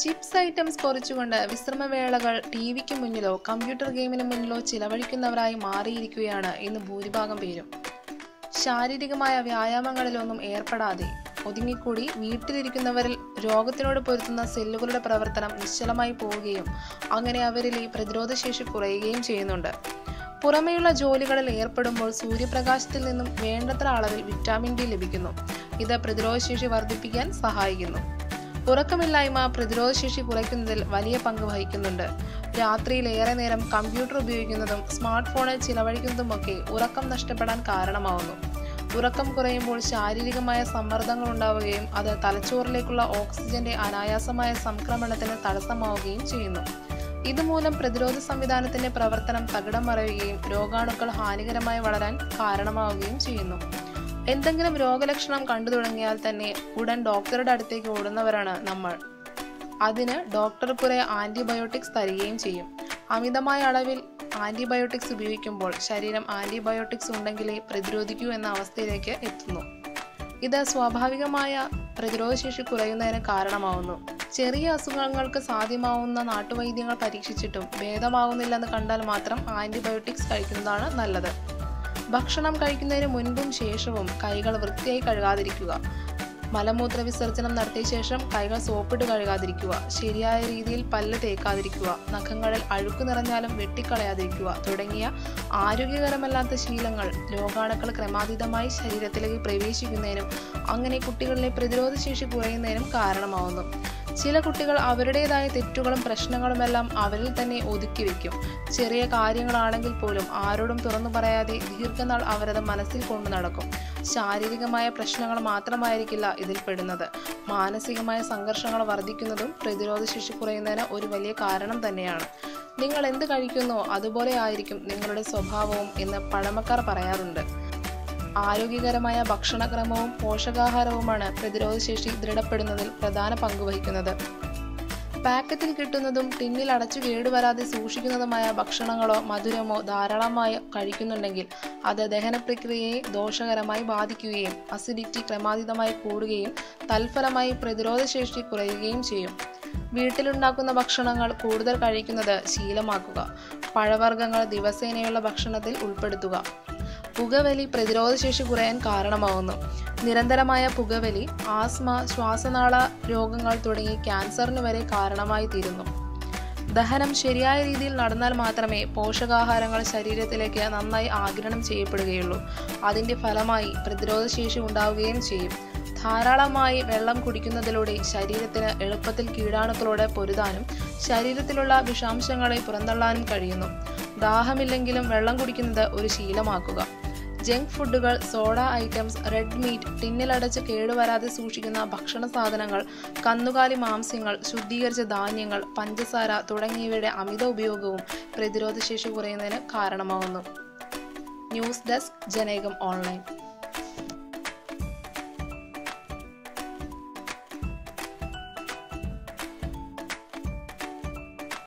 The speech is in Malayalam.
ചിപ്സ് ഐറ്റംസ് കുറച്ചുകൊണ്ട് വിശ്രമവേളകൾ ടി വിക്ക് മുന്നിലോ കമ്പ്യൂട്ടർ ഗെയിമിന് മുന്നിലോ ചിലവഴിക്കുന്നവരായി മാറിയിരിക്കുകയാണ് ഇന്ന് ഭൂരിഭാഗം പേരും ശാരീരികമായ വ്യായാമങ്ങളിലൊന്നും ഏർപ്പെടാതെ ഒതുങ്ങിക്കൂടി വീട്ടിലിരിക്കുന്നവരിൽ രോഗത്തിനോട് പൊരുത്തുന്ന സെല്ലുകളുടെ പ്രവർത്തനം നിശ്ചലമായി പോവുകയും അങ്ങനെ അവരിൽ ഈ പ്രതിരോധശേഷി കുറയുകയും ചെയ്യുന്നുണ്ട് പുറമേയുള്ള ജോലികളിൽ ഏർപ്പെടുമ്പോൾ സൂര്യപ്രകാശത്തിൽ നിന്നും വേണ്ടത്ര അളവിൽ വിറ്റാമിൻ ഡി ലഭിക്കുന്നു ഇത് പ്രതിരോധശേഷി വർദ്ധിപ്പിക്കാൻ സഹായിക്കുന്നു ഉറക്കമില്ലായ്മ പ്രതിരോധശേഷി കുറയ്ക്കുന്നതിൽ വലിയ പങ്ക് വഹിക്കുന്നുണ്ട് രാത്രിയിൽ ഏറെ നേരം കമ്പ്യൂട്ടർ ഉപയോഗിക്കുന്നതും സ്മാർട്ട് ഫോണിൽ ചിലവഴിക്കുന്നതുമൊക്കെ ഉറക്കം നഷ്ടപ്പെടാൻ കാരണമാവുന്നു ഉറക്കം കുറയുമ്പോൾ ശാരീരികമായ സമ്മർദ്ദങ്ങൾ ഉണ്ടാവുകയും അത് തലച്ചോറിലേക്കുള്ള ഓക്സിജന്റെ അനായാസമായ സംക്രമണത്തിന് തടസ്സമാവുകയും ചെയ്യുന്നു ഇതുമൂലം പ്രതിരോധ സംവിധാനത്തിന്റെ പ്രവർത്തനം തകിടം മറയുകയും രോഗാണുക്കൾ ഹാനികരമായി വളരാൻ കാരണമാവുകയും ചെയ്യുന്നു എന്തെങ്കിലും രോഗലക്ഷണം കണ്ടു തുടങ്ങിയാൽ തന്നെ ഉടൻ ഡോക്ടറുടെ അടുത്തേക്ക് ഓടുന്നവരാണ് നമ്മൾ അതിന് ഡോക്ടർ കുറെ ആന്റിബയോട്ടിക്സ് തരികയും ചെയ്യും അമിതമായ അളവിൽ ആന്റിബയോട്ടിക്സ് ഉപയോഗിക്കുമ്പോൾ ശരീരം ആന്റിബയോട്ടിക്സ് ഉണ്ടെങ്കിലേ പ്രതിരോധിക്കൂ എന്ന അവസ്ഥയിലേക്ക് എത്തുന്നു ഇത് സ്വാഭാവികമായ പ്രതിരോധശേഷി കുറയുന്നതിന് കാരണമാവുന്നു ചെറിയ അസുഖങ്ങൾക്ക് സാധ്യമാവുന്ന നാട്ടുവൈദ്യങ്ങൾ പരീക്ഷിച്ചിട്ടും ഭേദമാകുന്നില്ലെന്ന് കണ്ടാൽ മാത്രം ആന്റിബയോട്ടിക്സ് കഴിക്കുന്നതാണ് നല്ലത് ഭക്ഷണം കഴിക്കുന്നതിന് മുൻപും ശേഷവും കൈകൾ വൃത്തിയായി കഴുകാതിരിക്കുക മലമൂത്ര വിസർജനം നടത്തിയ ശേഷം കൈകൾ സോപ്പിട്ട് കഴുകാതിരിക്കുക ശരിയായ രീതിയിൽ പല്ല് തേക്കാതിരിക്കുക നഖങ്ങളിൽ അഴുക്ക് നിറഞ്ഞാലും വെട്ടിക്കളയാതിരിക്കുക തുടങ്ങിയ ആരോഗ്യകരമല്ലാത്ത ശീലങ്ങൾ രോഗാണുക്കൾ ക്രമാതീതമായി ശരീരത്തിലേക്ക് പ്രവേശിക്കുന്നതിനും അങ്ങനെ കുട്ടികളിലെ പ്രതിരോധശേഷി കുറയുന്നതിനും കാരണമാവുന്നു ചില കുട്ടികൾ അവരുടേതായ തെറ്റുകളും പ്രശ്നങ്ങളുമെല്ലാം അവരിൽ തന്നെ ഒതുക്കി വെക്കും ചെറിയ കാര്യങ്ങളാണെങ്കിൽ പോലും ആരോടും തുറന്നു പറയാതെ ദീർഘനാൾ അവരത് മനസ്സിൽ കൊണ്ടു നടക്കും ശാരീരികമായ പ്രശ്നങ്ങൾ മാത്രമായിരിക്കില്ല ഇതിൽ പെടുന്നത് മാനസികമായ സംഘർഷങ്ങൾ വർദ്ധിക്കുന്നതും പ്രതിരോധശേഷി കുറയുന്നതിന് ഒരു വലിയ കാരണം തന്നെയാണ് നിങ്ങൾ എന്ത് കഴിക്കുന്നോ അതുപോലെ ആയിരിക്കും നിങ്ങളുടെ സ്വഭാവവും എന്ന് പഴമക്കാർ പറയാറുണ്ട് ആരോഗ്യകരമായ ഭക്ഷണക്രമവും പോഷകാഹാരവുമാണ് പ്രതിരോധശേഷി ദൃഢപ്പെടുന്നതിൽ പ്രധാന പങ്കുവഹിക്കുന്നത് പാക്കറ്റിൽ കിട്ടുന്നതും ടിന്നിൽ അടച്ചു കേടുവരാതെ സൂക്ഷിക്കുന്നതുമായ ഭക്ഷണങ്ങളോ മധുരമോ ധാരാളമായി കഴിക്കുന്നുണ്ടെങ്കിൽ അത് ദഹന പ്രക്രിയയെ ദോഷകരമായി ബാധിക്കുകയും അസിഡിറ്റി ക്രമാതീതമായി കൂടുകയും തൽഫലമായി പ്രതിരോധശേഷി കുറയുകയും ചെയ്യും വീട്ടിലുണ്ടാക്കുന്ന ഭക്ഷണങ്ങൾ കൂടുതൽ കഴിക്കുന്നത് ശീലമാക്കുക പഴവർഗ്ഗങ്ങൾ ദിവസേനയുള്ള ഭക്ഷണത്തിൽ ഉൾപ്പെടുത്തുക പുകവലി പ്രതിരോധശേഷി കുറയാൻ കാരണമാവുന്നു നിരന്തരമായ പുകവലി ആസ്മ ശ്വാസനാള രോഗങ്ങൾ തുടങ്ങി ക്യാൻസറിന് വരെ കാരണമായി തീരുന്നു ദഹനം ശരിയായ രീതിയിൽ നടന്നാൽ മാത്രമേ പോഷകാഹാരങ്ങൾ ശരീരത്തിലേക്ക് നന്നായി ആഗിരണം ചെയ്യപ്പെടുകയുള്ളൂ അതിൻ്റെ ഫലമായി പ്രതിരോധശേഷി ഉണ്ടാവുകയും ചെയ്യും ധാരാളമായി വെള്ളം കുടിക്കുന്നതിലൂടെ ശരീരത്തിന് എളുപ്പത്തിൽ കീടാണുക്കളോട് പൊരുതാനും ശരീരത്തിലുള്ള വിഷാംശങ്ങളെ പുറന്തള്ളാനും കഴിയുന്നു ദാഹമില്ലെങ്കിലും വെള്ളം കുടിക്കുന്നത് ഒരു ശീലമാക്കുക ജങ്ക് ഫുഡുകൾ സോഡ ഐറ്റംസ് റെഡ് മീറ്റ് ടിന്നിലടച്ച് കേടുവരാതെ സൂക്ഷിക്കുന്ന ഭക്ഷണ സാധനങ്ങൾ കന്നുകാലി മാംസ്യങ്ങൾ ശുദ്ധീകരിച്ച ധാന്യങ്ങൾ പഞ്ചസാര തുടങ്ങിയവയുടെ അമിത ഉപയോഗവും പ്രതിരോധശേഷി കുറയുന്നതിന് കാരണമാകുന്നു ന്യൂസ് ഡെസ്ക് ജനേകം ഓൺലൈൻ